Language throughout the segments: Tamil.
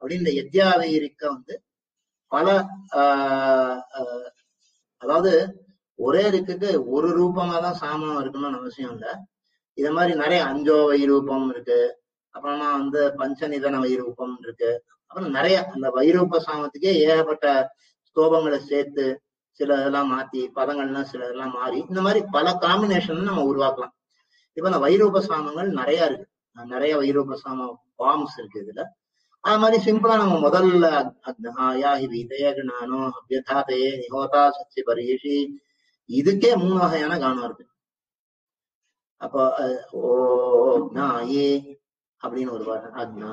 அப்படின்னு இந்த எத்யாவீரிக்க வந்து பல ஆஹ் ஆஹ் அதாவது ஒரே ரிக்குக்கு ஒரு ரூபமா தான் சாமம் இருக்கணும்னு அவசியம் இல்ல இத மாதிரி நிறைய அஞ்சோ வைரூபம் இருக்கு அப்புறமா வந்து பஞ்சநிதன வைரூபம் இருக்கு அப்புறம் நிறைய அந்த வைரூப சாமத்துக்கே ஏகப்பட்ட ஸ்தோபங்களை சேர்த்து சில இதெல்லாம் மாத்தி பதங்கள்லாம் சில இதெல்லாம் மாறி இந்த மாதிரி பல காம்பினேஷன் நம்ம உருவாக்கலாம் இப்ப இந்த வைரூப சாமங்கள் நிறைய இருக்கு நிறைய வைரூப சாம ஃபார்ம்ஸ் இருக்கு இதுல அது மாதிரி சிம்பிளா நம்ம முதல்ல யாஹி வீதயகுணானோ அபியதாதையே நிகோதா சச்சி பரிஷி இதுக்கே மூணு வகையான கானம் இருக்கு அப்போ அஹ், ஓ நாயே அப்படின்னு ஒரு பாட்டு அக்னா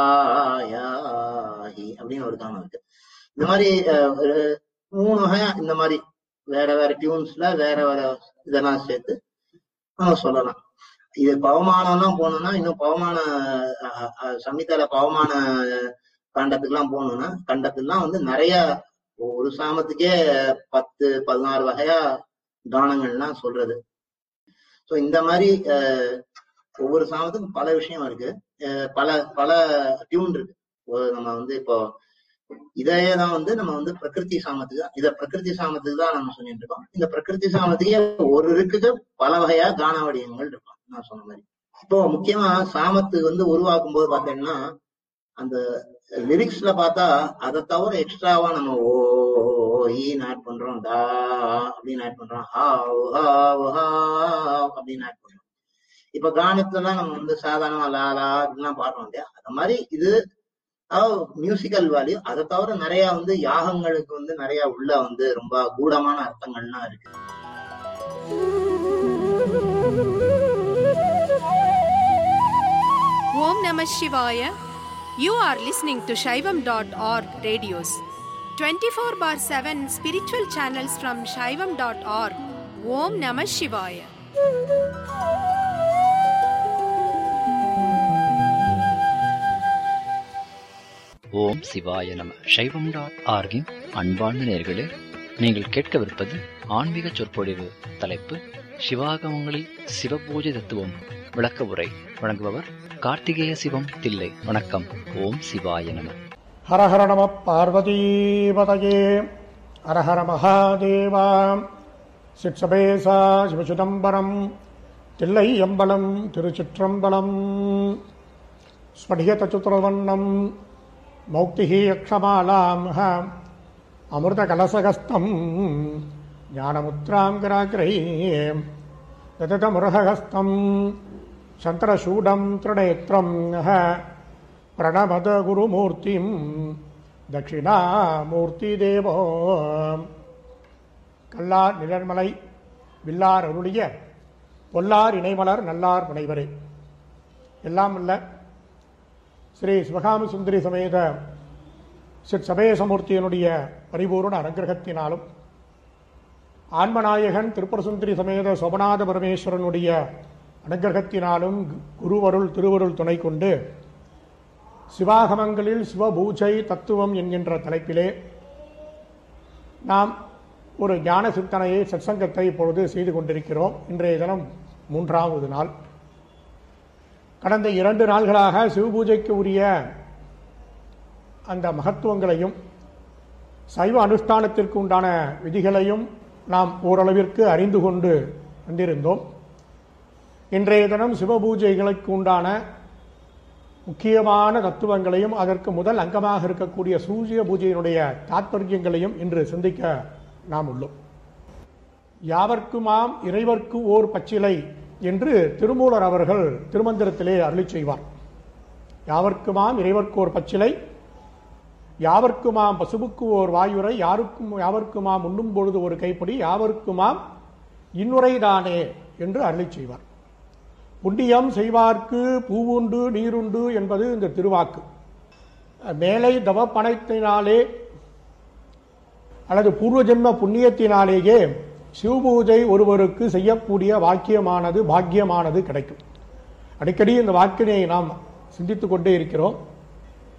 ஆயாஹி அப்படின்னு ஒரு கானம் இருக்கு இந்த மாதிரி அஹ், ஒரு மூணு வகையா இந்த மாதிரி வேற வேற டியூன்ஸ்ல வேற வேற இதெல்லாம் சேர்த்து நம்ம சொல்லலாம் இது பவமானம்லாம் போகணும்னா இன்னும் பவமான அஹ், அஹ், சம்ஹிதால பவமான காண்டத்துக்குலாம் போகணும்னா கண்டத்துலாம் வந்து நிறைய ஒரு சாமத்துக்கே பத்து பதினாறு வகையா கானங்கள்லாம் சொல்றது ஸோ இந்த மாதிரி அஹ், ஒவ்வொரு சாமத்துக்கும் பல விஷயம் இருக்கு அஹ், பல பல டியூன் இருக்கு ஒரு நம்ம வந்து இப்போ இதையே தான் வந்து நம்ம வந்து பிரகிருதி சாமத்துக்கு தான் இதை பிரகிருதி சாமத்துக்கு தான் நம்ம சொல்லிட்டு இருக்கோம் இந்த பிரகிருதி சாமத்துக்கே ஒரு இருக்குக்கு பல வகையா கான வடிவங்கள் இருக்கும் நான் சொன்ன மாதிரி இப்போ முக்கியமா சாமத்துக்கு வந்து உருவாக்கும் போது பாத்தீங்கன்னா அந்த லிரிக்ஸ்ல பார்த்தா அதை தவிர எக்ஸ்ட்ராவா நம்ம ஓ ஈன்னு ஆட் பண்றோம் டா அப்படின்னு ஆட் பண்றோம் ஹாவ் ஹாவ் ஹாவ் அப்படின்னு ஆட் பண்றோம் இப்ப கானத்துல நம்ம வந்து சாதாரணமா லா லா அப்படிலாம் பாடுறோம் இல்லையா அந்த மாதிரி இது மியூசிக்கல் வேல்யூ அதை தவிர நிறைய வந்து யாகங்களுக்கு வந்து நிறைய உள்ள வந்து ரொம்ப கூடமான அர்த்தங்கள்லாம் இருக்கு Om Namah Shivaya. You are listening to Shaivam.org radios. 24 bar 7 spiritual channels from Shaivam.org. Om Namah Shivaya. ஓம் சிவாய நம சைவம் டாட் ஆர்கின் அன்பார்ந்த நேர்களே நீங்கள் கேட்கவிருப்பது ஆன்மீக சொற்பொழிவு தலைப்பு சிவாகமங்களில் சிவபூஜை தத்துவம் விளக்க உரை வழங்குபவர் கார்த்திகேய சிவம் தில்லை வணக்கம் ஓம் சிவாய நம ஹர ஹர நம பார்வதீபதயே ஹர ஹர மகாதேவா சிற்சபேசா சிவசுதம்பரம் தில்லை அம்பலம் திருச்சிற்றம்பலம் ஸ்படிகதச்சுத்திரவண்ணம் மௌக்திः யக்ஷமாலாம் அமிர்தகலசகஸ்தம் ஞானமுத்ராம் கிராகிரை தததமுரகஸ்தம் சந்திரசூடம் திருநேத்திரம் பிரணமத குருமூர்த்திம் தட்சிணாமூர்த்தி தேவோ கல்லார் நிழன்மலை வில்லார் அருளிய பொல்லார் இணைமலர் நல்லார் முனைவரே எல்லாம் அல்ல ஸ்ரீ சிவகாம சுந்தரி சமேத சிற் சமயசமூர்த்தியினுடைய பரிபூர்ண அனுகிரகத்தினாலும் ஆன்மநாயகன் திருப்பரசுந்தரி சமேத சோபநாத பரமேஸ்வரனுடைய அனுகிரகத்தினாலும் குருவருள் திருவருள் துணை கொண்டு சிவாகமங்களில் சிவபூஜை தத்துவம் என்கின்ற தலைப்பிலே நாம் ஒரு ஞான சிந்தனையை சத்சங்கத்தை இப்பொழுது செய்து கொண்டிருக்கிறோம் இன்றைய தினம் மூன்றாவது நாள் கடந்த இரண்டு நாள்களாக சிவபூஜைக்கு உரிய அந்த மகத்துவங்களையும் சைவ அனுஷ்டானத்திற்கு உண்டான விதிகளையும் நாம் ஓரளவிற்கு அறிந்து கொண்டு வந்திருந்தோம் இன்றைய தினம் சிவபூஜைகளுக்கு உண்டான முக்கியமான தத்துவங்களையும் அதற்கு முதல் அங்கமாக இருக்கக்கூடிய சூரிய பூஜையினுடைய தாத்பரியங்களையும் இன்று சிந்திக்க நாம் உள்ளோம் யாவர்க்குமாம் இறைவர்க்கு ஓர் பச்சிலை என்று திருமூலர் அவர்கள் திருமந்திரத்திலே அருளி செய்வார் யாவர்க்குமாம் இறைவர்க்கு ஓர் பச்சிலை யாவர்க்குமாம் பசுவுக்கு ஓர் வாயுரை யாருக்கும் யாவர்க்குமாம் உண்ணும் பொழுது ஒரு கைப்பிடி யாவர்க்குமாம் இன்னுரைதானே என்று அருளி செய்வார் புண்ணியம் செய்வார்க்கு பூவுண்டு நீருண்டு என்பது இந்த திருவாக்கு மேலை தவப்பணத்தினாலே அல்லது பூர்வ ஜென்ம புண்ணியத்தினாலேயே சிவபூஜை ஒருவருக்கு செய்யக்கூடிய வாக்கியமானது பாக்கியமானது கிடைக்கும் அடிக்கடி இந்த வாக்கினை நாம் சிந்தித்துக் கொண்டே இருக்கிறோம்